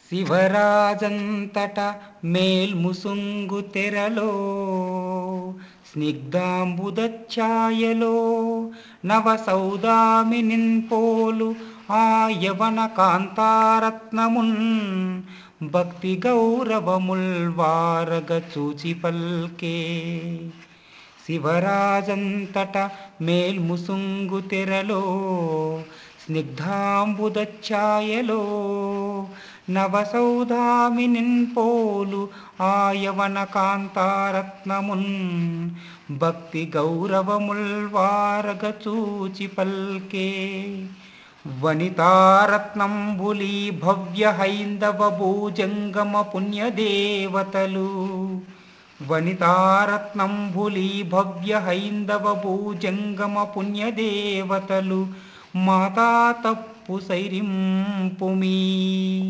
శివరాజంతట మేల్ముసుంగు తెరలో స్నిగ్ధాంబుదఛాయలో నవ సౌదామినిన్ పోలు ఆ యవన కాంతారత్నమున్ భక్తి గౌరవముల్ వారగ చూచి పల్కే శివరాజంతట మేల్ముసుంగు తెరలో స్నిగ్ధాంబుదఛాయలో నవసౌధామినిన్ పోలు ఆయవన కాంతారత్నమున్ భక్తి గౌరవముల్ వారగ చూచి పల్కే వనితారత్నంబులీ భవ్య హైందవ భూజంగమ పుణ్యదేవతలు వనితారత్నంబులీ భవ్య హైందవ భూజంగమ పుణ్యదేవతలు మాతా తప్పు సైరింపుమీ